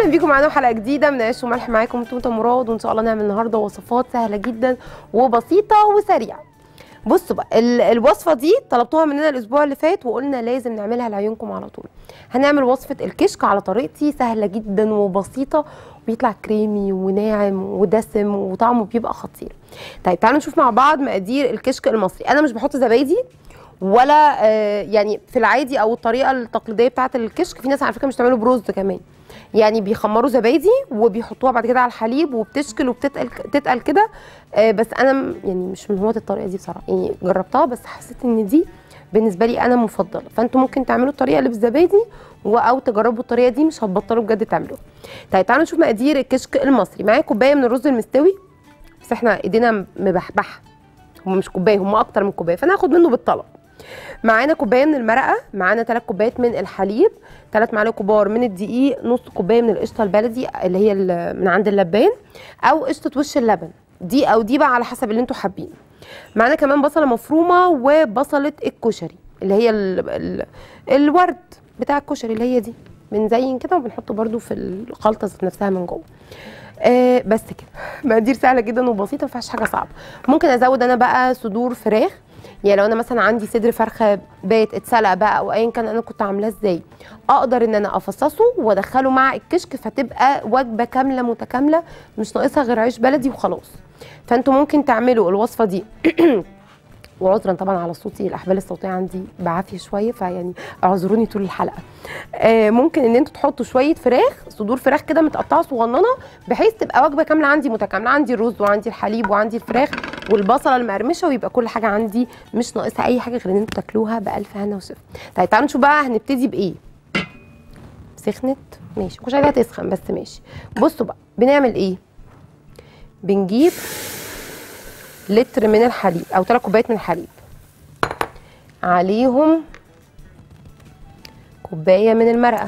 اهلا بيكم معانا في حلقه جديده من عيش وملح معاكم توته مراد وان شاء الله نعمل النهارده وصفات سهله جدا وبسيطه وسريعه بصوا بقى ال- الوصفه دي طلبتوها مننا الاسبوع اللي فات وقلنا لازم نعملها لعيونكم على طول هنعمل وصفه الكشك على طريقتي سهله جدا وبسيطه وبيطلع كريمي وناعم ودسم وطعمه بيبقى خطير طيب تعالوا نشوف مع بعض مقادير الكشك المصري انا مش بحط زبادي ولا آه، يعني في العادي او الطريقه التقليديه بتاعه الكشك في ناس على فكره مش بتعمله برز كمان يعني بيخمروا زبادي وبيحطوها بعد كده على الحليب وبتشكل وبتتقل تتقل كده آه، بس انا م- يعني مش من هواة الطريقه دي بصراحه يعني جربتها بس حسيت ان دي بالنسبه لي انا مفضله فانتوا ممكن تعملوا الطريقه اللي بالزبادي و- او تجربوا الطريقه دي مش هتبطلوا بجد تعملوها طيب تعالوا نشوف مقادير الكشك المصري معايا كوبايه من الرز المستوي بس احنا ايدينا مبحبحه هم مش كوبايه هم اكتر من كوبايه فانا هاخد منه بالطلب معانا كوبايه من المرقه معانا 3 كوبايات من الحليب 3 معالق كبار من الدقيق نص كوبايه من القشطه البلدي اللي هي ال- من عند اللبان او قشطه وش اللبن دي او دي بقى على حسب اللي انتوا حابينه معانا كمان بصله مفرومه وبصله الكشري اللي هي ال ال الورد بتاع الكشري اللي هي دي بنزين كده وبنحطه برده في الخلطه ذات نفسها من جوه آه بس كده مقادير سهله جدا وبسيطه ما فيهاش حاجه صعبه ممكن ازود انا بقى صدور فراخ يعني لو انا مثلا عندي صدر فرخه بات اتسلق بقى او ايا كان انا كنت عاملاه ازاي اقدر ان انا افصصه وادخله مع الكشك فتبقى وجبه كامله متكامله مش ناقصها غير عيش بلدي وخلاص فانتوا ممكن تعملوا الوصفه دي وعذرا طبعا على صوتي الاحبال الصوتيه عندي بعافيه شويه فيعني اعذروني طول الحلقه آه ممكن ان انتوا تحطوا شويه فراخ صدور فراخ كده متقطعه صغننه بحيث تبقى وجبه كامله عندي متكامله عندي الرز وعندي الحليب وعندي الفراخ والبصله المقرمشه ويبقى كل حاجه عندي مش ناقصها اي حاجه غير ان انتوا تاكلوها بالف هنا وشفا طيب تعالوا نشوف بقى هنبتدي بايه سخنت ماشي مش عايزاها تسخن بس ماشي بصوا بقى بنعمل ايه بنجيب لتر من الحليب او 3 كوبايات من الحليب عليهم كوبايه من المرقه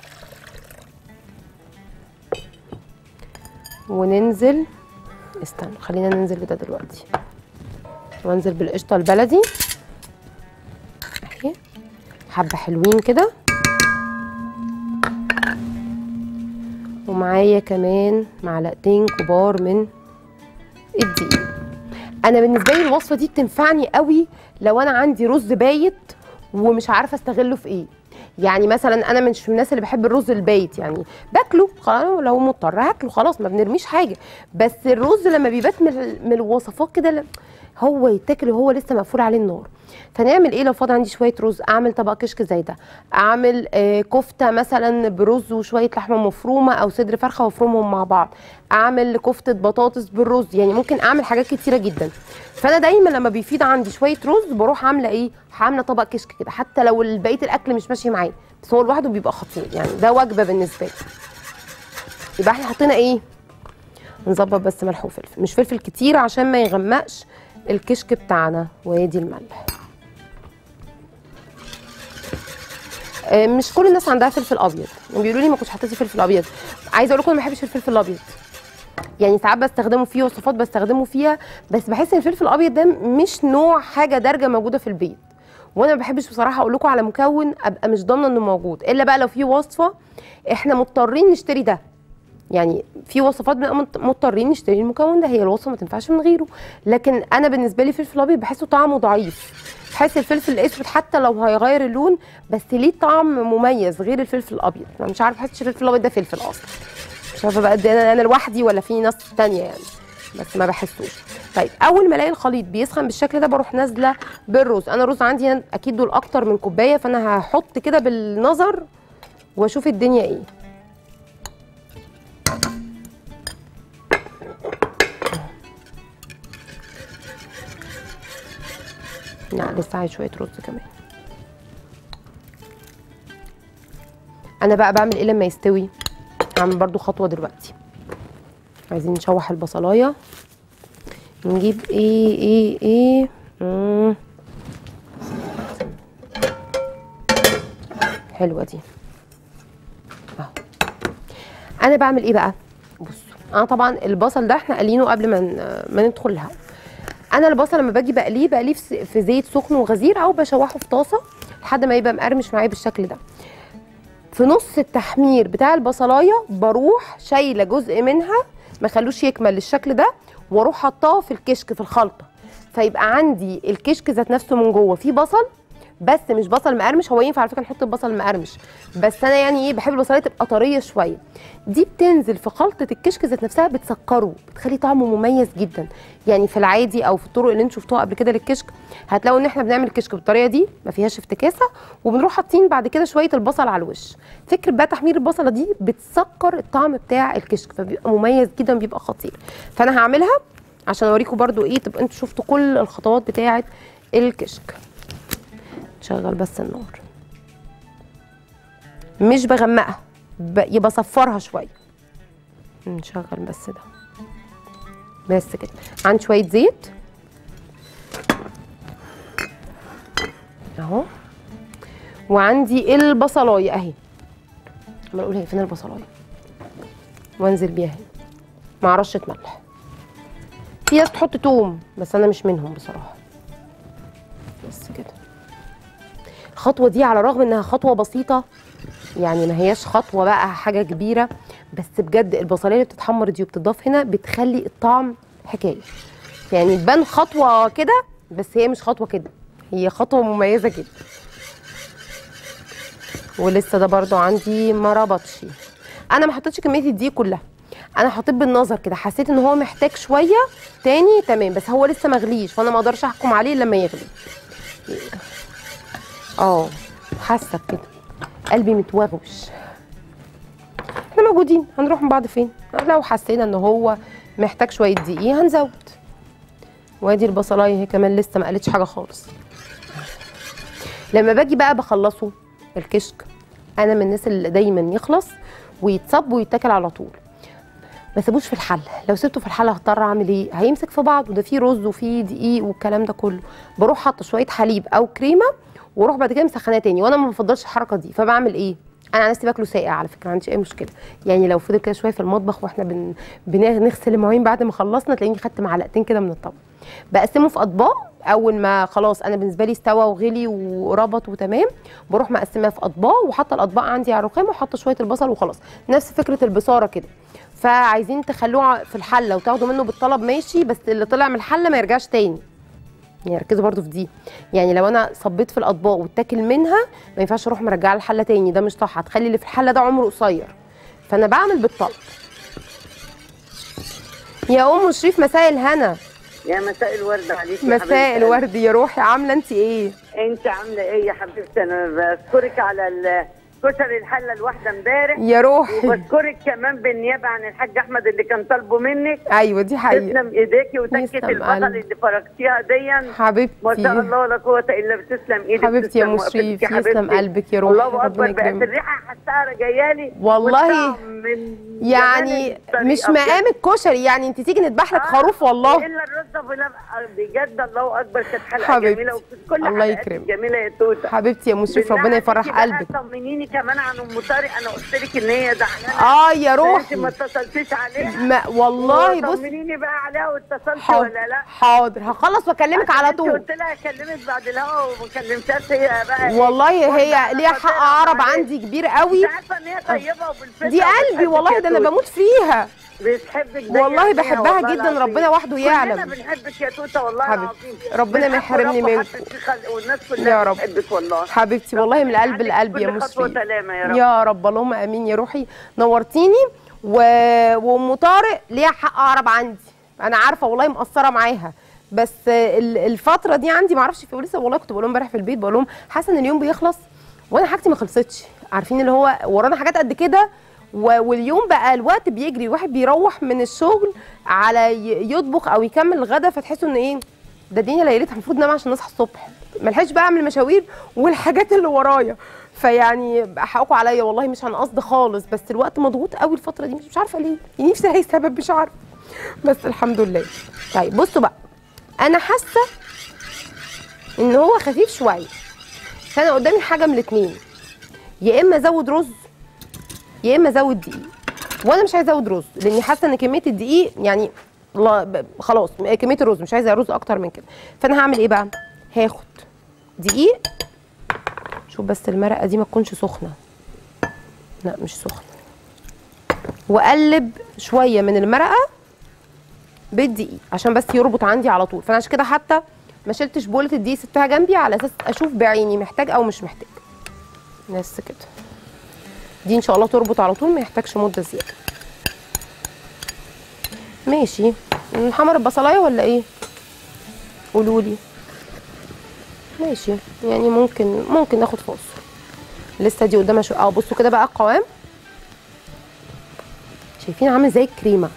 وننزل استنوا خلينا ننزل بده دلوقتي وانزل بالقشطه البلدي اهي حبه حلوين كده ومعايا كمان معلقتين كبار من الدقيق انا بالنسبه لي الوصفه دي بتنفعني قوي لو انا عندي رز بايت ومش عارفه استغله في ايه يعني مثلا انا مش من الناس اللي بحب الرز البايت يعني باكله خلاص لو مضطر هاكله خلاص ما بنرميش حاجه بس الرز لما بيبات من, ال- من الوصفات كده ل- هو يتاكل وهو لسه مقفول عليه النار فنعمل ايه لو فاض عندي شويه رز اعمل طبق كشك زي ده اعمل آه كفته مثلا برز وشويه لحمه مفرومه او صدر فرخه وافرمهم مع بعض اعمل كفته بطاطس بالرز يعني ممكن اعمل حاجات كتيره جدا فانا دايما لما بيفيض عندي شويه رز بروح عامله ايه عامله طبق كشك كده حتى لو بقيه الاكل مش ماشي معايا بس هو لوحده بيبقى خطير يعني ده وجبه بالنسبه لي يبقى احنا حطينا ايه نظبط بس ملح وفلفل مش فلفل كتير عشان ما يغمقش الكشك بتاعنا وادي الملح آه، مش كل الناس عندها فلفل ابيض بيقولوا لي ما كنتش حطيتي فلفل ابيض عايزه اقول لكم انا ما بحبش الفلفل الابيض يعني ساعات بستخدمه فيه وصفات بستخدمه فيها بس بحس ان الفلفل الابيض ده مش نوع حاجه دارجه موجوده في البيت وانا ما بحبش بصراحه اقول لكم على مكون ابقى مش ضامنه انه موجود الا بقى لو في وصفه احنا مضطرين نشتري ده يعني في وصفات بنبقى مضط- مضطرين نشتري المكون ده هي الوصفه ما تنفعش من غيره لكن انا بالنسبه لي الفلفل الابيض بحسه طعمه ضعيف بحس الفلفل الاسود حتى لو هيغير اللون بس ليه طعم مميز غير الفلفل الابيض انا مش عارفه بحس الفلفل الابيض ده فلفل اصلا مش عارفه بقى ده انا أنا لوحدي ولا في ناس تانية يعني بس ما بحسوش طيب اول ما الاقي الخليط بيسخن بالشكل ده بروح نازله بالرز انا الرز عندي هنا اكيد دول اكتر من كوبايه فانا هحط كده بالنظر واشوف الدنيا ايه لا لسه عايز شويه رز كمان انا بقى بعمل ايه لما يستوي هعمل برضو خطوه دلوقتي عايزين نشوح البصلايه نجيب ايه ايه ايه مم. حلوه دي اهو انا بعمل ايه بقى بصوا انا طبعا البصل ده احنا قالينه قبل ما ن- ما ندخل الهوا انا البصل لما باجي بقليه بقليه في س- في زيت سخن وغزير او بشوحه في طاسه لحد ما يبقى مقرمش معايا بالشكل ده في نص التحمير بتاع البصلايه بروح شايله جزء منها ما خلوش يكمل للشكل ده واروح حطاه في الكشك في الخلطه فيبقى عندي الكشك ذات نفسه من جوه فيه بصل بس مش بصل مقرمش هو ينفع على فكره نحط البصل المقرمش بس انا يعني ايه بحب البصلايه تبقى طريه شويه دي بتنزل في خلطه الكشك ذات نفسها بتسكره بتخلي طعمه مميز جدا يعني في العادي او في الطرق اللي انتوا شفتوها قبل كده للكشك هتلاقوا ان احنا بنعمل الكشك بالطريقه دي ما فيهاش افتكاسه وبنروح حاطين بعد كده شويه البصل على الوش فكره بقى تحمير البصله دي بتسكر الطعم بتاع الكشك فبيبقى مميز جدا بيبقى خطير فانا هعملها عشان اوريكم برضو ايه تبقى انتوا شفتوا كل الخطوات بتاعه الكشك نشغل بس النار مش بغمقها ب... يبقى صفرها شويه نشغل بس ده بس كده عندي شويه زيت اهو وعندي البصلايه اهي عمال اقول هي فين البصلايه وانزل بيها هنا مع رشه ملح في ناس تحط توم بس انا مش منهم بصراحه بس كده الخطوه دي على الرغم انها خطوه بسيطه يعني ما هياش خطوه بقى حاجه كبيره بس بجد البصليه اللي بتتحمر دي وبتضاف هنا بتخلي الطعم حكايه يعني تبان خطوه كده بس هي مش خطوه كده هي خطوه مميزه جدا ولسه ده برضو عندي ما ربطش انا ما حطيتش كميه الدقيق كلها انا حطيت بالنظر كده حسيت ان هو محتاج شويه تاني تمام بس هو لسه مغليش فانا ما اقدرش احكم عليه إلا لما يغلي اه حاسه كده قلبي متوغوش احنا موجودين هنروح من بعض فين لو حسينا ان هو محتاج شويه دقيق هنزود وادي البصلايه هي كمان لسه ما قالتش حاجه خالص لما باجي بقى بخلصه الكشك انا من الناس اللي دايما يخلص ويتصب ويتاكل على طول ما سيبوش في الحله لو سبته في الحله هضطر اعمل ايه هيمسك في بعض وده فيه رز وفيه دقيق والكلام ده كله بروح حاطه شويه حليب او كريمه واروح بعد كده مسخناه تاني وانا ما بفضلش الحركه دي فبعمل ايه انا عن نفسي باكله ساقع على فكره ما عنديش اي مشكله يعني لو فضل كده شويه في المطبخ واحنا بن... بنغسل المواعين بعد ما خلصنا تلاقيني خدت معلقتين كده من الطبق بقسمه في اطباق اول ما خلاص انا بالنسبه لي استوى وغلي وربط وتمام بروح مقسماه في اطباق وحاطه الاطباق عندي على الرخام وحاطه شويه البصل وخلاص نفس فكره البصاره كده فعايزين تخلوه في الحله وتاخدوا منه بالطلب ماشي بس اللي طلع من الحله ما يرجعش تاني يعني ركزوا برضو في دي يعني لو انا صبيت في الاطباق واتاكل منها ما ينفعش اروح مرجعه الحله تاني ده مش صح هتخلي اللي في الحله ده عمره قصير فانا بعمل بالطلب يا ام شريف مساء الهنا يا مساء الورد عليك يا مساء حبيبتي. الورد يا روحي عامله انت ايه انت عامله ايه يا حبيبتي انا بشكرك على ال- كشري الحله الواحده امبارح يا روحي وبشكرك كمان بالنيابه عن الحاج احمد اللي كان طالبه منك ايوه دي حقيقه تسلم ايديكي وتكه يسلم البصل قلبي. اللي فرجتيها ديا ما شاء حبيبتي الله لا قوه الا بتسلم ايدك حبيبتي يا تسلم ام وقفتك شريف يا يسلم حبيبتي. قلبك يا روحي الله ربنا اكبر بقت يكرمك الريحه حاساها جايالي والله والطعم من يعني جمال مش الطريقة مقام الكشري يعني انت تيجي نذبح لك آه، خروف والله الا الرز ابو لبن بجد الله اكبر كانت حلقه حبيبتي. جميله وكل الله حلقاتك يكرمك. جميله يا توته حبيبتي يا ام شريف بالله ربنا عليكي يفرح بقى قلبك طمنيني كمان عن ام طارق انا قلت لك ان هي زعلانه اه يا انت روحي ما اتصلتيش عليها ما والله بص طمنيني بقى عليها واتصلتي حاضر ولا لا حاضر هخلص واكلمك على انت طول قلت لها اكلمك بعد الهوا وما كلمتهاش هي بقى إيه؟ والله هي واحدة ليها حق خطيرة عرب عليك. عندي كبير قوي انت عارفه ان هي طيبه وبالفكره دي قلبي والله ده انا بموت فيها بتحبك زي والله عينيها بحبها والله جدا العظيم. ربنا وحده كلنا يعلم بنحبك يا توته والله حبيبتي. العظيم ربنا ما بنحب يحرمني رب منكم. وحتى الشيخ والناس كلها يا رب. بتحبك والله حبيبتي والله من القلب يجعلك لقلب يا كل ام خطوه شريف سلامه يا رب يا رب اللهم امين يا روحي نورتيني و... وام طارق ليها حق اعرب عندي انا عارفه والله مقصره معاها بس ال- الفتره دي عندي ما اعرفش في لسه والله كنت بقول لهم امبارح في البيت بقول لهم حاسه ان اليوم بيخلص وانا حاجتي ما خلصتش عارفين اللي هو ورانا حاجات قد كده و- واليوم بقى الوقت بيجري الواحد بيروح من الشغل على ي- يطبخ او يكمل الغدا فتحسوا ان ايه ده الدنيا ليلتها المفروض ننام عشان نصحى الصبح ما لحقتش بقى اعمل مشاوير والحاجات اللي ورايا فيعني حقكم عليا والله مش عن قصد خالص بس الوقت مضغوط قوي الفتره دي مش, مش عارفه ليه يعني نفسي الاقي سبب مش عارفه بس الحمد لله طيب بصوا بقى انا حاسه ان هو خفيف شويه فانا قدامي حاجه من الاثنين يا اما ازود رز يا اما ازود دقيق وانا مش عايزه ازود رز لاني حاسه ان كميه الدقيق يعني لا- ب- خلاص كميه الرز مش عايزه رز اكتر من كده فانا هعمل ايه بقى هاخد دقيق شوف بس المرقه دي ما تكونش سخنه لا مش سخن واقلب شويه من المرقه بالدقيق عشان بس يربط عندي على طول فانا عشان كده حتى ما شلتش بوله الدقيق سبتها جنبي على اساس اشوف بعيني محتاج او مش محتاج بس كده دي ان شاء الله تربط على طول ما يحتاجش مده زياده ماشي نحمر البصلايه ولا ايه قولوا لي ماشي يعني ممكن ممكن ناخد فاصل لسه دي قدامها شويه اه بصوا كده بقى القوام شايفين عامل زي الكريمه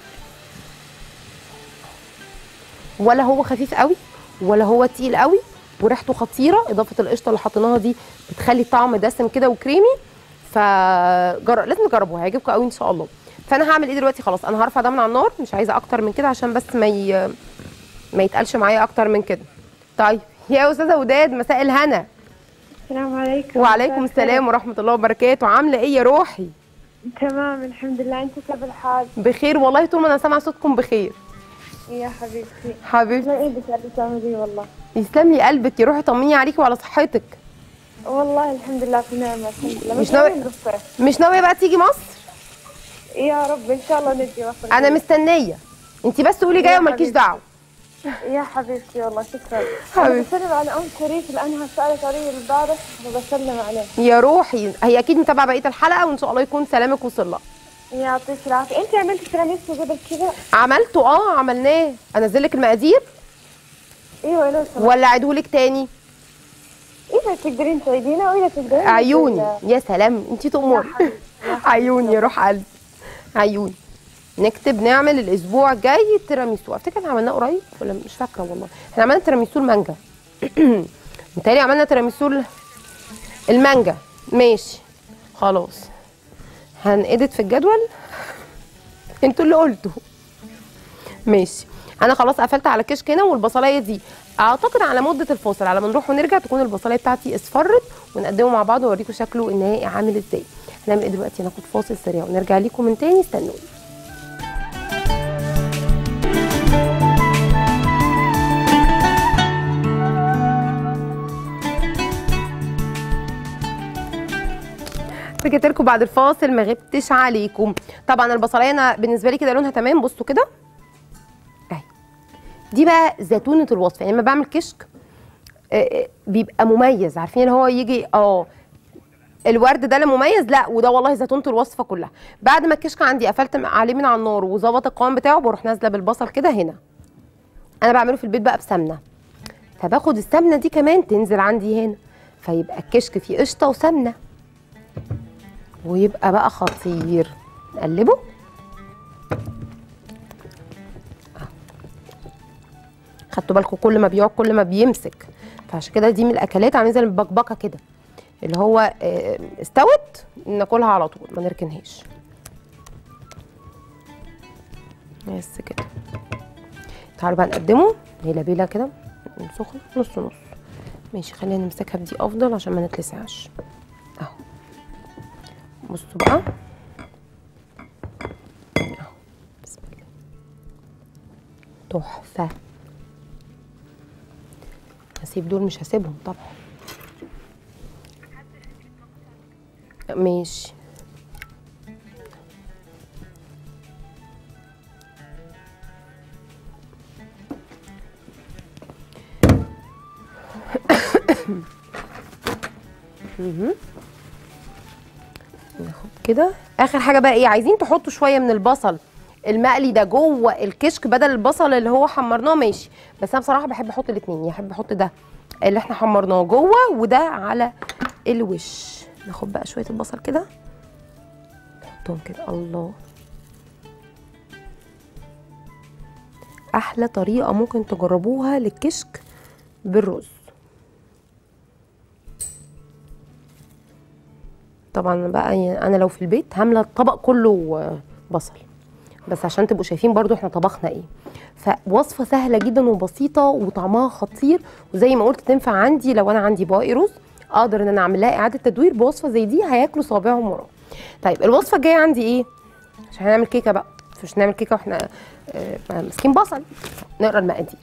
ولا هو خفيف قوي ولا هو تقيل قوي وريحته خطيره اضافه القشطه اللي حطيناها دي بتخلي الطعم دسم كده وكريمي فجر... لازم نجربه هيعجبكم قوي ان شاء الله فانا هعمل ايه دلوقتي خلاص انا هرفع ده من على النار مش عايزه اكتر من كده عشان بس ما ي... ما يتقلش معايا اكتر من كده طيب يا استاذه وداد مساء الهنا السلام عليكم وعليكم مساء السلام ورحمه الله وبركاته عامله ايه يا روحي الخير. تمام الحمد لله انت كيف الحال بخير والله طول ما انا سامعه صوتكم بخير يا حبيبتي حبيبتي ما ايدك اللي تعملي والله يسلم لي قلبك يا روحي طمني عليكي وعلى صحتك والله الحمد لله في نعمة الحمد لله مش مش ناوي- ناوي الصيف مش ناويه بقى تيجي مصر يا رب ان شاء الله نجي مصر انا مستنيه انت بس قولي جايه يا ومالكيش حبيبتي. دعوه يا حبيبتي والله شكرا حبيبتي. بسلم على ام شريف لانها سالت علي البارح وبسلم عليه يا روحي هي اكيد متابعه بقيه الحلقه وان شاء الله يكون سلامك وصل لها يعطيك العافيه انت عملتي تيراميسو قبل كذا عملته اه عملناه انزل لك المقادير ايوه لو سمحت ولا اعيده لك تاني اذا تقدرين تعيدينه واذا تقدرين عيوني تقدرين- يا سلام انت تؤمري حبيبتي، يا حبيبتي. عيوني يا روح قلبي عيوني نكتب نعمل الاسبوع الجاي تيراميسو افتكر احنا عملناه قريب ولا مش فاكره والله احنا عملنا تيراميسو المانجا متهيألي عملنا تيراميسو ال- المانجا ماشي خلاص هنقدت في الجدول انتوا اللي قلتوا ماشي انا خلاص قفلت على كشك هنا والبصلايه دي اعتقد على مده الفاصل على ما نروح ونرجع تكون البصلايه بتاعتي اصفرت ونقدمه مع بعض واوريكم شكله النهائي عامل ازاي هنعمل ايه دلوقتي ناخد فاصل سريع ونرجع ليكم من تاني استنوني رجعت لكم بعد الفاصل ما غبتش عليكم طبعا البصلايه انا بالنسبه لي كده لونها تمام بصوا كده اهي دي بقى زيتونه الوصفه يعني لما بعمل كشك آه، آه، بيبقى مميز عارفين اللي هو يجي اه الورد ده اللي مميز لا وده والله زيتونه الوصفه كلها بعد ما الكشك عندي قفلت عليه من على النار وظبط القوام بتاعه بروح نازله بالبصل كده هنا انا بعمله في البيت بقى بسمنه فباخد السمنه دي كمان تنزل عندي هنا فيبقى الكشك فيه قشطه وسمنه ويبقى بقى خطير نقلبه أهو. خدتوا بالكم كل ما بيقعد كل ما بيمسك فعشان كده دي من الاكلات عامله زي البكبكه كده اللي هو آه، استوت ناكلها على طول ما نركنهاش بس كده تعالوا بقى نقدمه هيلا بيلا كده سخن نص نص ماشي خلينا نمسكها بدي افضل عشان ما نتلسعش اهو بصوا بقى اهو بسم الله تحفه هسيب دول مش هسيبهم طبعا ماشي مهم. ناخد كده اخر حاجه بقى ايه عايزين تحطوا شويه من البصل المقلي ده جوه الكشك بدل البصل اللي هو حمرناه ماشي بس انا بصراحه بحب احط الاثنين يعني احب احط ده اللي احنا حمرناه جوه وده على الوش ناخد بقى شويه البصل كده نحطهم كده الله احلى طريقه ممكن تجربوها للكشك بالرز طبعا بقى يعني انا لو في البيت هامله الطبق كله آه، بصل بس عشان تبقوا شايفين برضو احنا طبخنا ايه فوصفه سهله جدا وبسيطه وطعمها خطير وزي ما قلت تنفع عندي لو انا عندي باقي رز اقدر ان انا اعمل لها اعاده تدوير بوصفه زي دي هياكلوا صوابعهم وراه طيب الوصفه الجايه عندي ايه عشان هنعمل كيكه بقى مش نعمل كيكه واحنا آه، ماسكين بصل نقرا المقادير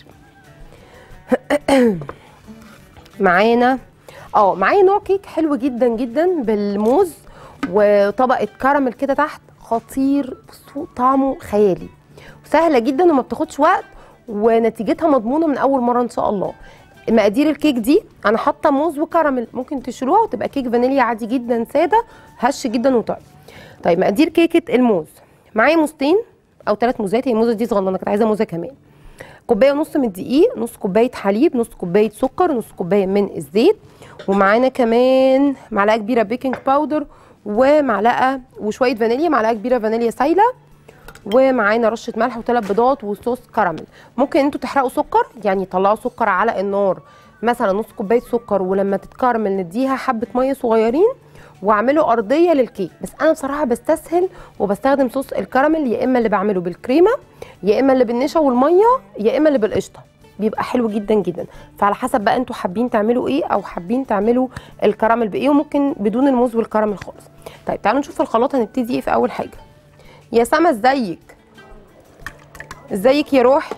معانا اه معايا نوع كيك حلو جدا جدا بالموز وطبقه كراميل كده تحت خطير بصوا طعمه خيالي سهله جدا وما بتاخدش وقت ونتيجتها مضمونه من اول مره ان شاء الله مقادير الكيك دي انا حاطه موز وكراميل ممكن تشيلوها وتبقى كيك فانيليا عادي جدا ساده هش جدا وطعم طيب مقادير كيكه الموز معايا موزتين او ثلاث موزات هي الموزه دي صغننه كنت عايزه موزه كمان كوبايه ونص من الدقيق نص كوبايه حليب نص كوبايه سكر نص كوبايه من الزيت ومعانا كمان معلقه كبيره بيكنج باودر ومعلقه وشويه فانيليا معلقه كبيره فانيليا سايله ومعانا رشه ملح وثلاث بيضات وصوص كراميل ممكن انتوا تحرقوا سكر يعني طلعوا سكر على النار مثلا نص كوبايه سكر ولما تتكرمل نديها حبه ميه صغيرين واعملوا ارضيه للكيك بس انا بصراحه بستسهل وبستخدم صوص الكراميل يا اما اللي بعمله بالكريمه يا اما اللي بالنشا والميه يا اما اللي بالقشطه بيبقى حلو جدا جدا فعلى حسب بقى انتوا حابين تعملوا ايه او حابين تعملوا الكراميل بايه وممكن بدون الموز والكراميل خالص طيب تعالوا نشوف الخلاط هنبتدي ايه في اول حاجه يا سما ازيك ازيك يا روحي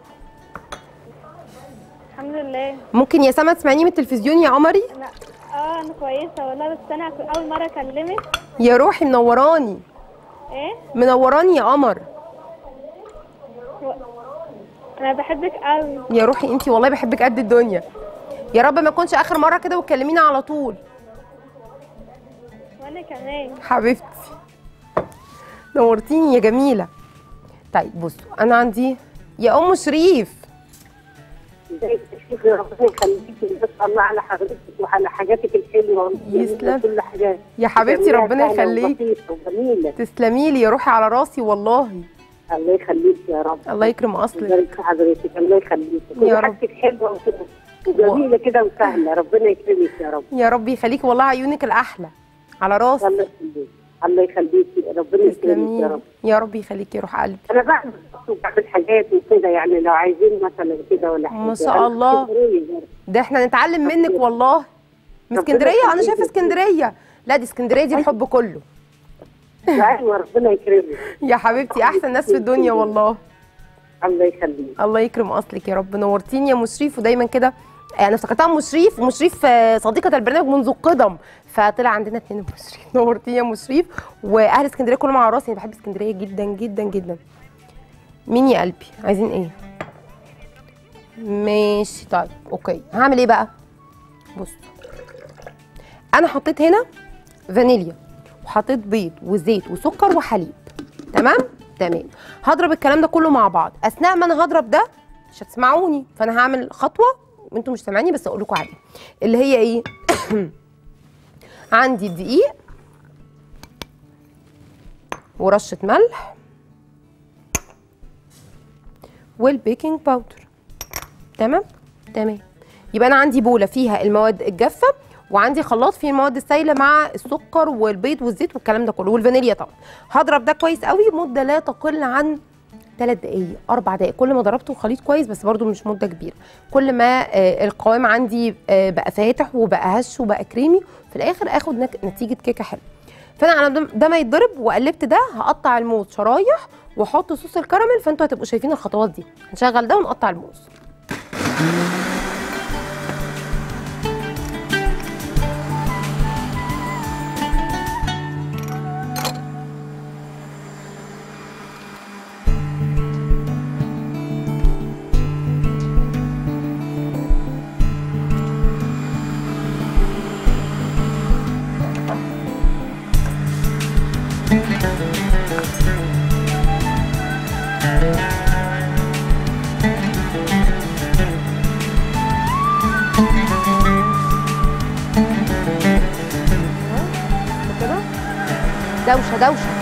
الحمد لله ممكن يا سما تسمعيني من التلفزيون يا عمري لا اه انا كويسه والله بس انا كو- اول مره اكلمك يا روحي منوراني ايه منوراني يا قمر و... انا بحبك قوي يا روحي انتي والله بحبك قد الدنيا يا رب ما تكونش اخر مره كده وتكلمينا على طول وانا كمان حبيبتي نورتيني يا جميله طيب بصوا انا عندي يا ام شريف ازيك يا شيخ يا ربنا يخليكي بس الله على حضرتك وعلى حاجاتك الحلوه يسلم. كل حاجه يا حبيبتي جميلة ربنا سهلة يخليك وبسيطة وجميله تسلمي لي يا روحي على راسي والله الله يخليك يا رب الله يكرم اصلك يبارك في حضرتك الله يخليك يا كل رب. حاجتك حلوه وكده وجميله كده وسهله ربنا يكرمك يا رب يا رب يخليكي والله عيونك الاحلى على راسي الله يخليك الله يخليك ربنا يكرمك تسلمي يا لي. رب يا رب يخليكي يا روح قلبي انا بعمل بعمل حاجات وكده يعني لو عايزين مثلا كده ولا حاجه ما شاء أنا الله. اسكندرية برضه. ده احنا نتعلم منك والله من ربنا اسكندريه انا يخليكي. شايفه اسكندريه لا دي اسكندريه دي الحب كله ايوه ربنا يكرمك يا حبيبتي احسن ناس في الدنيا والله الله يخليك الله يكرم اصلك يا رب نورتيني يا مشريف ودايما كده انا افتكرتها مشريف ومشريف آه، صديقه البرنامج منذ القدم فطلع عندنا اتنين مشريف نورتيني يا مشريف واهل اسكندريه كلهم على راسي انا بحب اسكندريه جدا جدا جدا مين يا قلبي عايزين ايه ماشي طيب اوكي هعمل ايه بقى بص انا حطيت هنا فانيليا وحطيت بيض وزيت وسكر وحليب تمام تمام هضرب الكلام ده كله مع بعض اثناء ما انا هضرب ده مش هتسمعوني فانا هعمل خطوه وانتم مش سامعيني بس اقول لكم عليها اللي هي ايه عندي الدقيق ورشه ملح والبيكنج باودر تمام تمام يبقى انا عندي بوله فيها المواد الجافه وعندي خلاط فيه المواد السائله مع السكر والبيض والزيت والكلام ده كله والفانيليا طبعا هضرب ده كويس قوي مده لا تقل عن ثلاث دقايق اربع دقايق كل ما ضربته الخليط كويس بس برده مش مده كبيره كل ما آه، القوام عندي آه، بقى فاتح وبقى هش وبقى كريمي في الاخر اخد نك- نتيجه كيكه حلوه فانا على ده- ده ما يتضرب وقلبت ده هقطع الموز شرايح واحط صوص الكراميل فانتوا هتبقوا شايفين الخطوات دي هنشغل ده ونقطع الموز كده دوشه دوشه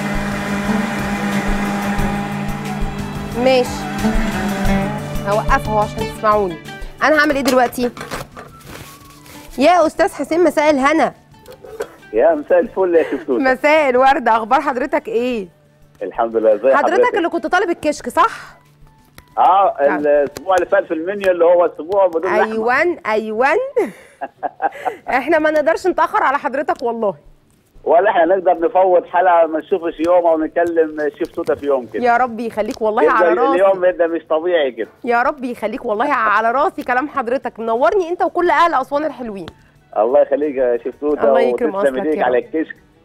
ماشي هوقفها اهو عشان تسمعوني انا هعمل ايه دلوقتي يا استاذ حسين مساء الهنا يا مساء الفل يا شفتوت مساء الورد اخبار حضرتك ايه الحمد لله ازي حضرتك اللي كنت طالب الكشك صح اه الاسبوع اللي فات في المنيو اللي هو اسبوع بدون لحمه ايوان ايوان احنا ما نقدرش نتاخر على حضرتك والله ولا احنا نقدر نفوت حلقه ما نشوفش يوم او نكلم شفتوته في يوم كده يا رب يخليك والله يبقى على راسي اليوم ده مش طبيعي كده يا رب يخليك والله على راسي كلام حضرتك منورني انت وكل اهل اسوان الحلوين الله يخليك يا شفتوته الله يكرم وتسلم أصلك ايديك يا على رب. الكشك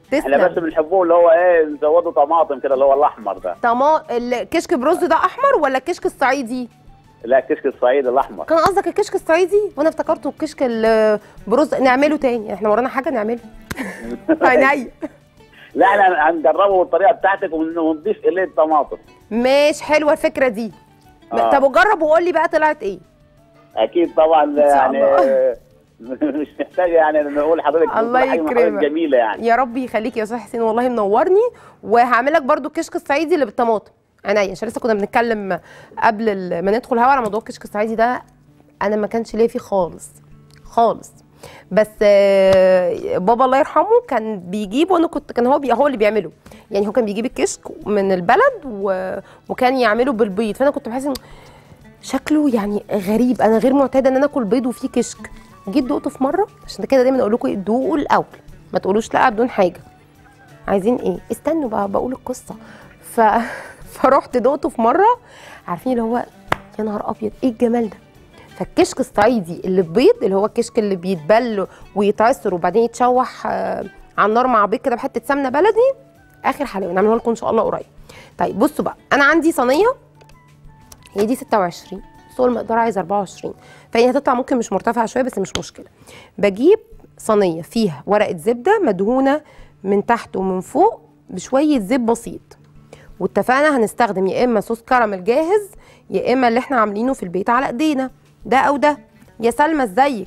احنا بس تسلم بنحبوه اللي هو ايه نزوده طماطم كده اللي هو الاحمر ده طما الكشك برز ده احمر ولا الكشك الصعيدي لا الكشك الصعيدي الاحمر كان قصدك الكشك الصعيدي وانا افتكرته الكشك ال- برز نعمله تاني احنا ورانا حاجه نعمله عينيا لا احنا هنجربه بالطريقه بتاعتك ون- ونضيف اليه الطماطم ماشي حلوه الفكره دي آه. طب وجرب وقول لي بقى طلعت ايه اكيد طبعا شاء يعني الله. مش محتاج يعني نقول حضرتك الله حاجة من حضرتك يكرمك. جميله يعني يا رب يخليك يا استاذ حسين والله منورني وهعمل لك برده الكشك الصعيدي اللي بالطماطم عينيا عشان لسه كنا بنتكلم قبل ال- ما ندخل هوا على موضوع الكشك الصعيدي ده انا ما كانش ليا فيه خالص خالص بس آه، بابا الله يرحمه كان بيجيب وانا كنت كان هو بي هو اللي بيعمله يعني هو كان بيجيب الكشك من البلد و... وكان يعمله بالبيض فانا كنت بحس ان شكله يعني غريب انا غير معتاده ان انا اكل بيض وفيه كشك جيت دقته في مره عشان كده دايما اقول لكم إيه، دوقوا الاول ما تقولوش لا بدون حاجه عايزين ايه استنوا بقى بقول القصه ف... فرحت دقته في مره عارفين اللي هو يا نهار ابيض ايه الجمال ده فالكشك الصعيدي اللي ببيض اللي هو الكشك اللي بيتبل ويتعصر وبعدين يتشوح آه، على النار مع بيض كده بحته سمنه بلدي اخر حلاوه نعملها لكم ان شاء الله قريب طيب بصوا بقى انا عندي صينيه هي دي 26 بس هو المقدار عايز 24 فهي هتطلع ممكن مش مرتفعه شويه بس مش مشكله بجيب صينيه فيها ورقه زبده مدهونه من تحت ومن فوق بشويه زيت بسيط واتفقنا هنستخدم يا اما صوص كراميل جاهز يا اما اللي احنا عاملينه في البيت على ايدينا ده او ده يا سلمى ازيك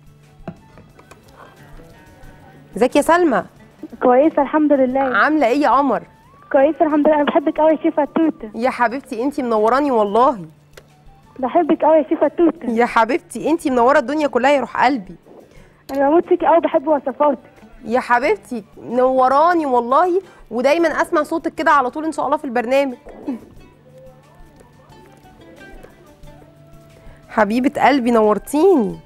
ازيك يا سلمى كويسة الحمد لله عامله ايه يا قمر كويسة الحمد لله أنا بحبك أوي يا شيفا توتة يا حبيبتي انتي منوراني والله بحبك أوي يا شيفا توتة يا حبيبتي انتي منوره الدنيا كلها يا روح قلبي أنا بموت فيك أوي بحب وصفاتك يا حبيبتي نوراني والله ودايما اسمع صوتك كده على طول ان شاء الله في البرنامج حبيبه قلبي نورتيني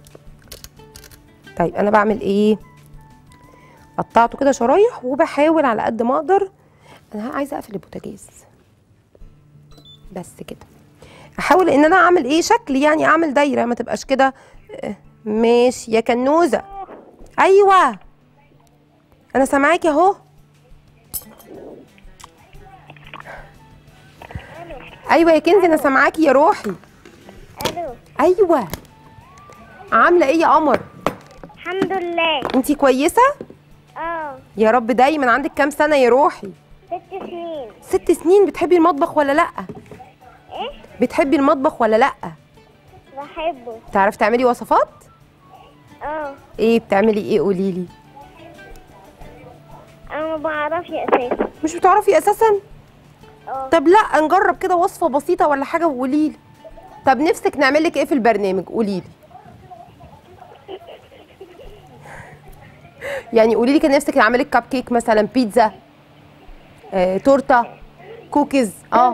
طيب انا بعمل ايه قطعته كده شرايح وبحاول على قد ما اقدر انا عايزه اقفل البوتاجاز بس كده احاول ان انا اعمل ايه شكل يعني اعمل دايره ما تبقاش كده آه، ماشي يا كنوزه ايوه انا سامعاكي اهو ايوه يا كنزي انا سامعاكي يا روحي الو ايوه عامله ايه يا قمر الحمد لله انتي كويسه اه يا رب دايما عندك كام سنه يا روحي ست سنين ست سنين بتحبي المطبخ ولا لا ايه بتحبي المطبخ ولا لا بحبه تعرفي تعملي وصفات اه ايه بتعملي ايه قولي لي انا ما بعرفش اساسا مش بتعرفي اساسا اه طب لا نجرب كده وصفه بسيطه ولا حاجه وقولي لي طب نفسك نعمل لك ايه في البرنامج قولي لي يعني قولي لي كان نفسك نعمل لك كب كيك مثلا بيتزا آه، تورته كوكيز اه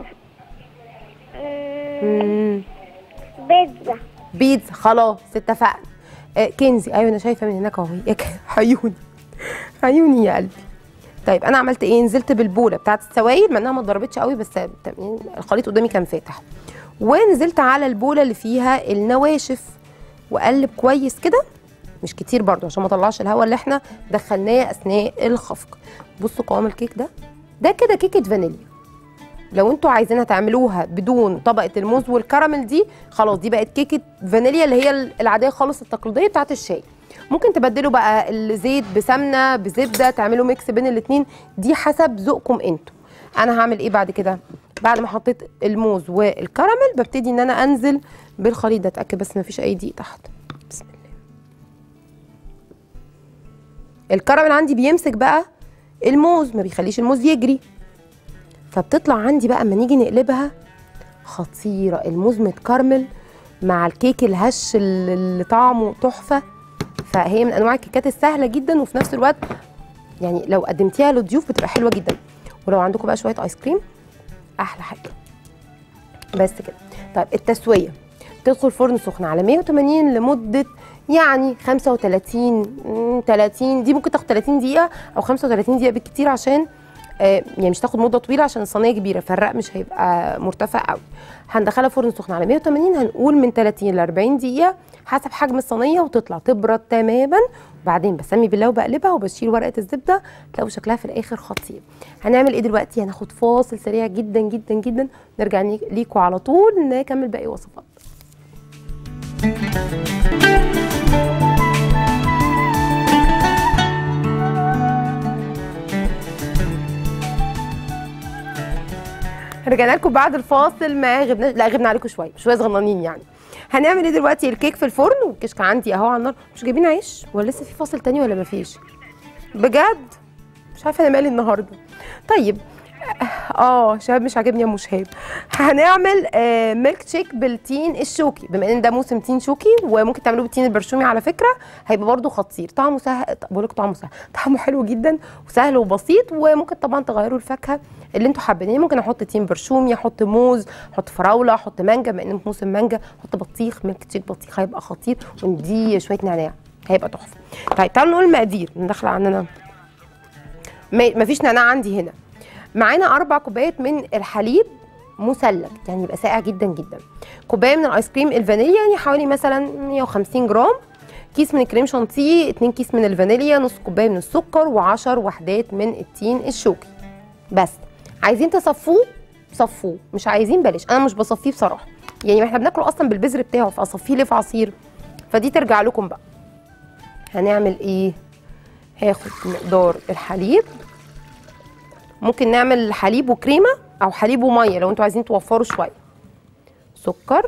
مم، مم. بيتزا بيتزا خلاص اتفقنا آه كنزي ايوه انا شايفه من هناك اهو يا ك- عيوني عيوني يا قلبي طيب انا عملت ايه نزلت بالبوله بتاعت السوائل مع انها ما اتضربتش قوي بس يعني الخليط قدامي كان فاتح ونزلت على البوله اللي فيها النواشف واقلب كويس كده مش كتير برضو عشان ما اطلعش الهواء اللي احنا دخلناه اثناء الخفق بصوا قوام الكيك ده ده كده كيكه فانيليا لو انتوا عايزينها تعملوها بدون طبقه الموز والكراميل دي خلاص دي بقت كيكه فانيليا اللي هي العاديه خالص التقليديه بتاعت الشاي ممكن تبدلوا بقى الزيت بسمنه بزبده تعملوا ميكس بين الاتنين دي حسب ذوقكم انتوا انا هعمل ايه بعد كده بعد ما حطيت الموز والكراميل ببتدي ان انا انزل بالخليط ده اتاكد بس ما فيش اي دقيق تحت بسم الله الكراميل عندي بيمسك بقى الموز ما بيخليش الموز يجري فبتطلع عندي بقى اما نيجي نقلبها خطيره الموز متكرمل مع الكيك الهش اللي اللي طعمه تحفه فهي من انواع الكيكات السهله جدا وفي نفس الوقت يعني لو قدمتيها للضيوف بتبقى حلوه جدا ولو عندكم بقى شويه ايس كريم احلى حاجه بس كده طيب التسويه تدخل فرن سخن على 180 لمده يعني 35 مم، 30 دي ممكن تاخد 30 دقيقه او 35 دقيقه بالكتير عشان آه يعني مش تاخد مده طويله عشان الصينيه كبيره فالرق مش هيبقى مرتفع قوي هندخلها فرن سخن على 180 هنقول من 30 ل 40 دقيقه حسب حجم الصينيه وتطلع تبرد تماما وبعدين بسمي بالله وبقلبها وبشيل ورقه الزبده تلاقوا شكلها في الاخر خطير هنعمل ايه دلوقتي هناخد فاصل سريع جدا جدا جدا نرجع ليكوا على طول نكمل باقي وصفات رجعنا لكم بعد الفاصل ما غبنا لا غبنا عليكم شويه شويه صغننين يعني هنعمل ايه دلوقتي الكيك في الفرن والكشك عندي اهو على النار مش جايبين عيش ولا لسه في فاصل تاني ولا مفيش بجد مش عارفه انا مالي النهارده طيب اه شباب مش عاجبني يا ام شهاب هنعمل آه ميلك شيك بالتين الشوكي بما ان ده موسم تين شوكي وممكن تعملوه بالتين البرشومي على فكره هيبقى برده خطير طعمه سهل بقول لك طعمه سهل طعمه حلو جدا وسهل وبسيط وممكن طبعا تغيروا الفاكهه اللي انتوا حابين يعني ممكن احط تين برشومي احط موز احط فراوله احط مانجا بما ان موسم مانجا احط بطيخ ميلك شيك بطيخ هيبقى خطير ونديه شويه نعناع هيبقى تحفه طيب تعالوا نقول المقادير ندخل عندنا مفيش نعناع عندي هنا معانا اربع كوبايات من الحليب مثلج يعني يبقى ساقع جدا جدا كوبايه من الايس كريم الفانيليا يعني حوالي مثلا 150 جرام كيس من الكريم شانتيه 2 كيس من الفانيليا نص كوبايه من السكر و10 وحدات من التين الشوكي بس عايزين تصفوه صفوه مش عايزين بلاش انا مش بصفيه بصراحه يعني احنا بناكله اصلا بالبذر بتاعه فاصفيه ليه في عصير فدي ترجع لكم بقى هنعمل ايه هاخد مقدار الحليب ممكن نعمل حليب وكريمه او حليب وميه لو انتوا عايزين توفروا شويه سكر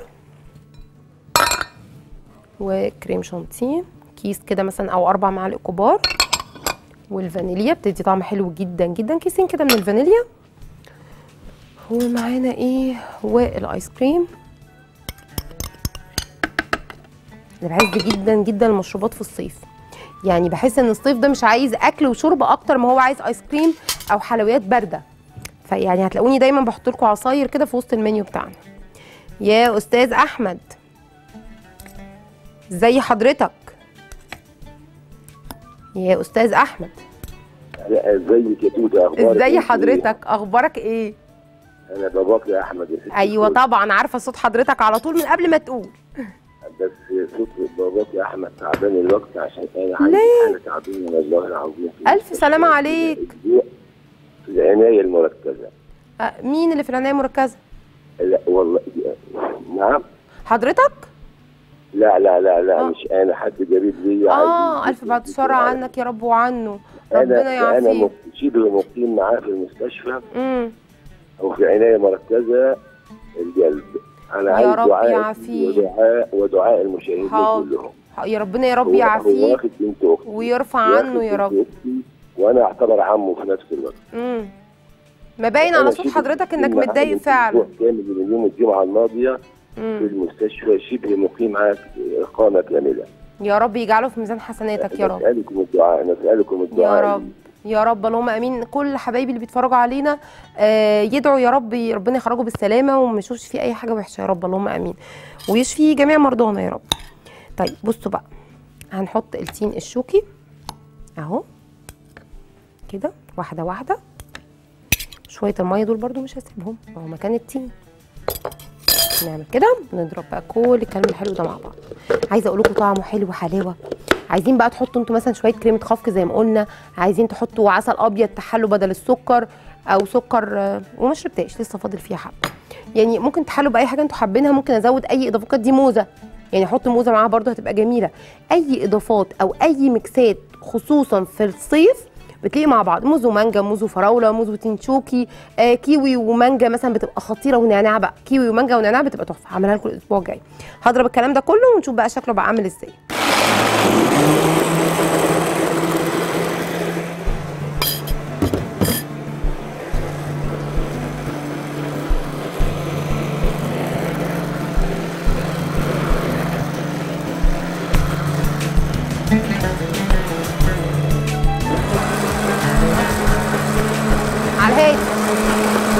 وكريم شانتيه كيس كده مثلا او اربع معالق كبار والفانيليا بتدي طعم حلو جدا جدا كيسين كده من الفانيليا ومعانا ايه والايس كريم انا بعز جدا جدا المشروبات في الصيف يعني بحس ان الصيف ده مش عايز اكل وشرب اكتر ما هو عايز ايس كريم او حلويات بارده فيعني هتلاقوني دايما بحط لكم عصاير كده في وسط المنيو بتاعنا يا استاذ احمد ازي حضرتك يا استاذ احمد ازيك يا توته اخبارك ازي إيه؟ حضرتك اخبارك ايه انا باباك يا احمد يا ستي ايوه الكل. طبعا عارفه صوت حضرتك على طول من قبل ما تقول بس صوت باباك يا احمد تعبان الوقت عشان انا عندي ليه؟ حاله تعبانه والله العظيم في ألف سلامة عليك. أسبوع في العنايه المركزه أه، مين اللي في العنايه المركزه لا والله نعم حضرتك لا لا لا لا آه. مش انا حد قريب ليا اه عايز الف بعد يجي- الشر عنك يا رب وعنه ربنا انا انا يعافيك مق- شبه مقيم معاه في المستشفى امم او في عنايه مركزه القلب انا يا عايز رب دعاء يعافيه. ودعاء ودعاء المشاهدين حاضر. كلهم يا ربنا يا رب هو- هو يعافيه واخد بنت اختي ويرفع واخد عنه يا بنت رب أختي وانا اعتبر عمه في نفس الوقت امم ما باين على أنا صوت شبه حضرتك انك مقيم معاه متضايق من فعلا أسبوع كامل من يوم الجمعه الماضيه في امم المستشفى شبه مقيم معاه اقامه كامله يا رب يجعله في ميزان حسناتك يا رب نسالكم الدعاء نسالكم الدعاء يا رب يا رب اللهم امين كل حبايبي اللي بيتفرجوا علينا آه يدعوا يا رب ربنا يخرجوا بالسلامه وما يشوفش فيه اي حاجه وحشه يا رب اللهم امين ويشفي جميع مرضانا يا رب طيب بصوا بقى هنحط التين الشوكي اهو كده واحده واحده شويه الميه دول برضو مش هسيبهم اهو مكان التين نعمل كده نضرب بقى كل الكلام الحلو ده مع بعض عايزه اقول لكم طعمه حلو حلاوه عايزين بقى تحطوا انتوا مثلا شويه كريمه خفق زي ما قلنا عايزين تحطوا عسل ابيض تحلوا بدل السكر او سكر آه، وما شربتهاش لسه فاضل فيها حبه يعني ممكن تحلوا باي حاجه انتوا حابينها ممكن ازود اي اضافات دي موزه يعني احط موزه معاها برضو هتبقى جميله اي اضافات او اي ميكسات خصوصا في الصيف بتلاقي مع بعض موز ومانجا موز وفراوله موز وتنشوكي آه كيوي ومانجا مثلا بتبقى خطيره ونعناع بقى كيوي ومانجا ونعناع بتبقى تحفه هعملها لكم الاسبوع الجاي هضرب الكلام ده كله ونشوف بقى شكله بقى عامل ازاي على الهادي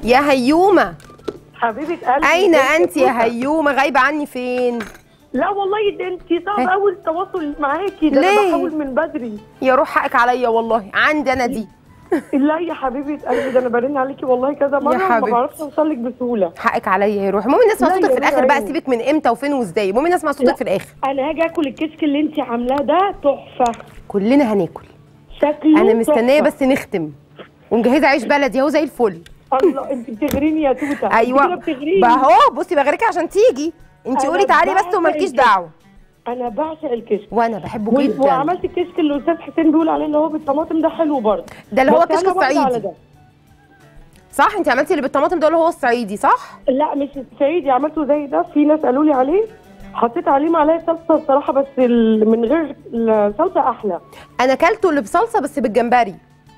يا هيومه حبيبه قلبي اين ازيك انت يا توتة؟ هيومه غايبه عني فين لا والله ده انت صعب ها؟ قوي التواصل معاكي ده ليه؟ انا بحاول من بدري يا روح حقك عليا والله عندي انا دي لا يا حبيبه قلبي ده انا برن عليكي والله كذا مره ما حبيبتي. بعرفش اوصل لك بسهوله حقك عليا يا روح المهم الناس اسمع لا صوتك يا في الاخر روح بقى عيني. سيبك من امتى وفين وازاي المهم الناس اسمع صوتك لا. في الاخر انا هاجي اكل الكشك اللي انت عاملاه ده تحفه كلنا هناكل شكله انا مستنيه تحفة. بس نختم ومجهزه عيش بلدي اهو زي الفل الله انت بتغريني يا توته انت كده ايوه بتغريني بقى اهو بصي بغريكي عشان تيجي انت أنا قولي تعالي بس بعشق ومالكيش الكشك. دعوه انا بعشق الكشك وانا بحبه و- جدا وعملت الكشك اللي الاستاذ حسين بيقول عليه اللي هو بالطماطم ده حلو برضه ده اللي هو بس الكشك أنا واخدة على الصعيدي ده. صح انت عملتي اللي بالطماطم ده اللي هو الصعيدي صح لا مش الصعيدي عملته زي ده في ناس قالوا لي عليه حطيت عليه معلقه صلصه الصراحه بس ال- من غير الصلصه احلى انا اكلته اللي بصلصه بس بالجمبري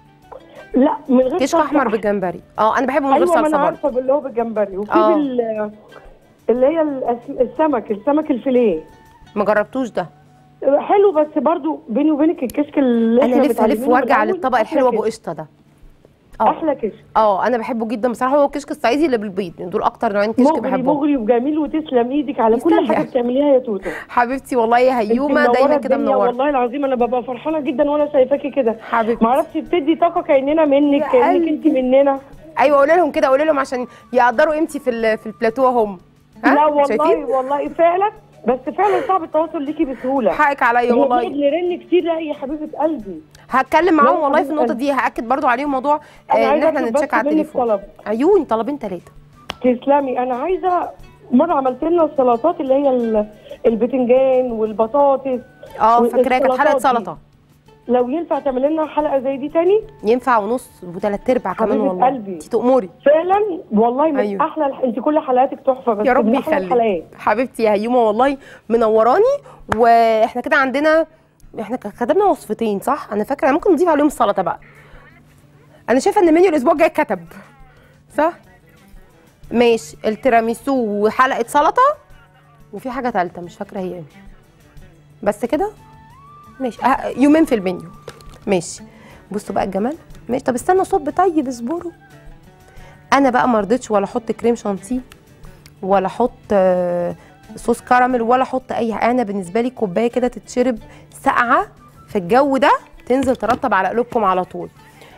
لا من غير كشك صلصة احمر أحلى. بالجمبري اه انا بحبه من غير ايوه ما صلصه انا برضه عارفه باللي هو بالجمبري وفي آه. بال اللي هي الأس- السمك السمك الفيليه ما جربتوش ده حلو بس برضو بيني وبينك الكشك اللي انا احنا لف متعلمينه الف من وارجع الأول للطبق أحلى الحلو ابو كشك. قشطه ده اه احلى كشك اه انا بحبه جدا بصراحه هو الكشك الصعيدي اللي بالبيض يعني دول اكتر نوعين كشك مغري بحبهم مغري وجميل وتسلم ايدك على كل يستاهل. حاجه بتعمليها يا توته حبيبتي والله يا انت هيومه منورة دايما كده الدنيا منوره والله العظيم انا ببقى فرحانه جدا وانا شايفاكي كده حبيبتي معرفش بتدي طاقه كاننا منك يا كانك قلبي. انت مننا ايوه قولي لهم كده قولي لهم عشان يقدروا قيمتي في ال- في البلاتو هم ها لا والله شايفين والله فعلا بس فعلا صعب التواصل ليكي بسهوله حقك عليا بنقعد والله نرن كتير لا يا حبيبه قلبي هتكلم معاهم لا، والله في النقطه قلبي. دي هاكد برضو عليهم موضوع أنا آه، ان عايزة احنا أطلب نتشيك بس على منك التليفون طلب. عيوني طلبين ثلاثه تسلمي انا عايزه مره عملت لنا السلطات اللي هي ال- البتنجان والبطاطس اه فاكراها كانت حلقه والسلطات دي. سلطه لو ينفع تعمل لنا حلقه زي دي تاني ينفع ونص وثلاث ارباع كمان حبيبة والله قلبي. انت تأمري فعلا والله من أيوه. احلى الح- انت كل حلقاتك تحفه بس يا رب من أحلى يخليك الحلقات حبيبتي يا هيومه والله منوراني واحنا كده عندنا احنا ك- كتبنا وصفتين صح انا فاكره ممكن نضيف عليهم السلطه بقى انا شايفه ان المنيو الاسبوع الجاي كتب صح ماشي التيراميسو وحلقه سلطه وفي حاجه ثالثه مش فاكره هي ايه بس كده ماشي أه يومين في المنيو ماشي بصوا بقى الجمال ماشي طب استنى صب طيب اصبروا انا بقى ما رضيتش ولا احط كريم شانتيه ولا احط آه، صوص كراميل ولا احط اي حاجه انا بالنسبه لي كوبايه كده تتشرب ساقعه في الجو ده تنزل ترطب على قلوبكم على طول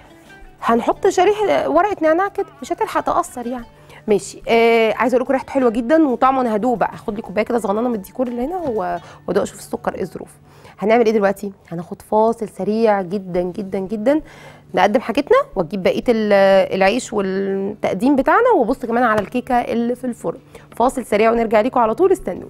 هنحط شريحه ورقه نعناع كده مش هتلحق تاثر يعني ماشي آه عايزه اقول لكم ريحته حلوه جدا وطعمه انا هدوق بقى هاخد لي كوبايه كده صغننه من الديكور اللي هنا و- وادوق اشوف السكر ايه ظروف هنعمل ايه دلوقتي هناخد فاصل سريع جدا جدا جدا نقدم حاجتنا واجيب بقيه ال- العيش والتقديم بتاعنا وابص كمان على الكيكه اللي في الفرن فاصل سريع ونرجع لكم على طول استنوا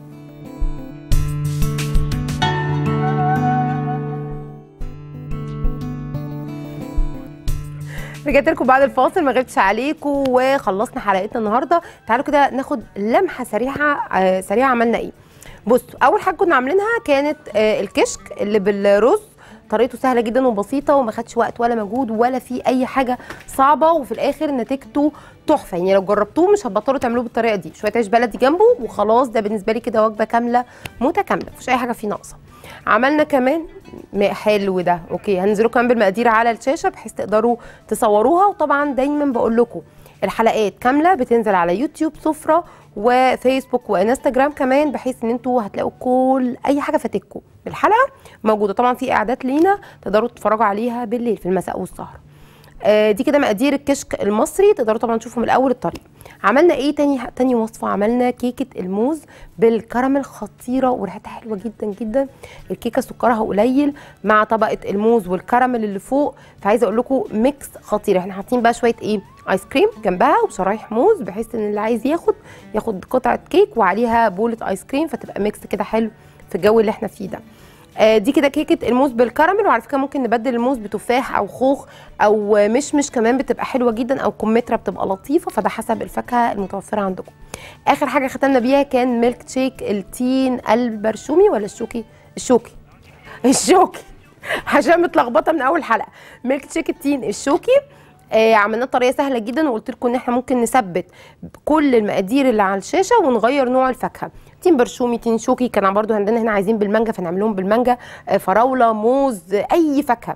رجعت لكم بعد الفاصل ما غبتش عليكم وخلصنا حلقتنا النهارده تعالوا كده ناخد لمحه سريعه آه سريعه عملنا ايه بصوا اول حاجه كنا عاملينها كانت آه الكشك اللي بالرز طريقته سهله جدا وبسيطه وما خدش وقت ولا مجهود ولا في اي حاجه صعبه وفي الاخر نتيجته تحفه يعني لو جربتوه مش هتبطلوا تعملوه بالطريقه دي شويه عيش بلدي جنبه وخلاص ده بالنسبه لي كده وجبه كامله متكامله مفيش اي حاجه فيه ناقصه عملنا كمان م- حلو ده اوكي هنزله كمان بالمقادير على الشاشه بحيث تقدروا تصوروها وطبعا دايما بقول لكم الحلقات كامله بتنزل على يوتيوب سفره وفيسبوك وانستجرام كمان بحيث ان انتوا هتلاقوا كل اي حاجه فاتتكم الحلقه موجوده طبعا في اعداد لينا تقدروا تتفرجوا عليها بالليل في المساء والسهر آه، دي كده مقادير الكشك المصري تقدروا طبعا تشوفوا من الاول الطريقه عملنا ايه تاني تاني وصفه عملنا كيكه الموز بالكراميل خطيره وريحتها حلوه جدا جدا الكيكه سكرها قليل مع طبقه الموز والكراميل اللي فوق فعايزه اقول لكم ميكس خطير احنا حاطين بقى شويه ايه ايس كريم جنبها وشرايح موز بحيث ان اللي عايز ياخد ياخد قطعه كيك وعليها بوله ايس كريم فتبقى ميكس كده حلو في الجو اللي احنا فيه ده آه، دي كده كيكه الموز بالكراميل وعلى فكره ممكن نبدل الموز بتفاح او خوخ او مشمش كمان بتبقى حلوه جدا او كمثرى بتبقى لطيفه فده حسب الفاكهه المتوفره عندكم اخر حاجه ختمنا بيها كان ميلك شيك التين البرشومي ولا الشوكي الشوكي الشوكي عشان متلخبطه من اول حلقه ميلك شيك التين الشوكي آه عملناه بطريقه سهله جدا وقلت لكم ان احنا ممكن نثبت كل المقادير اللي على الشاشه ونغير نوع الفاكهه تين برشومي تين شوكي كان برضو عندنا هنا عايزين بالمانجا فنعملهم بالمانجا آه فراوله موز آه، اي فاكهه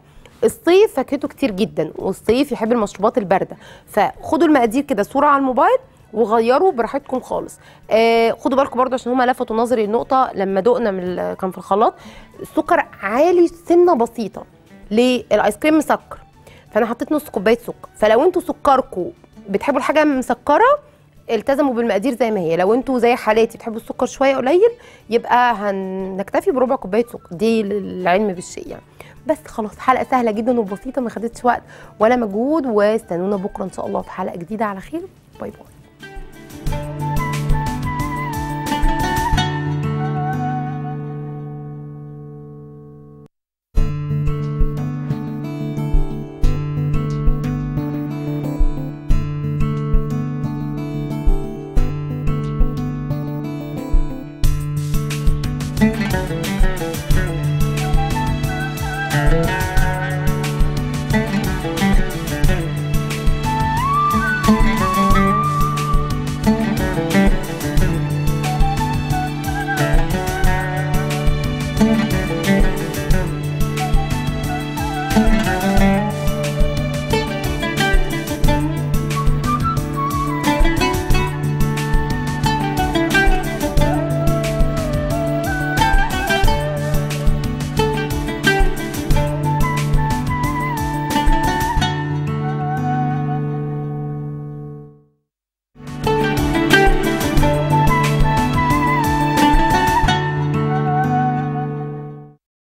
الصيف فاكهته كتير جدا والصيف يحب المشروبات البارده فخدوا المقادير كده صوره على الموبايل وغيروا براحتكم خالص آه خدوا بالكم برضو عشان هما لفتوا نظري النقطه لما دقنا من ال- كان في الخلاط السكر عالي سنه بسيطه ليه الايس كريم مسكر فانا حطيت نص كوبايه سكر فلو انتوا سكركم بتحبوا الحاجه مسكره التزموا بالمقادير زي ما هي لو انتوا زي حالاتي بتحبوا السكر شويه قليل يبقى هنكتفي بربع كوبايه سكر دي للعلم بالشيء يعني بس خلاص حلقه سهله جدا وبسيطه ما خدتش وقت ولا مجهود واستنونا بكره ان شاء الله في حلقه جديده على خير باي باي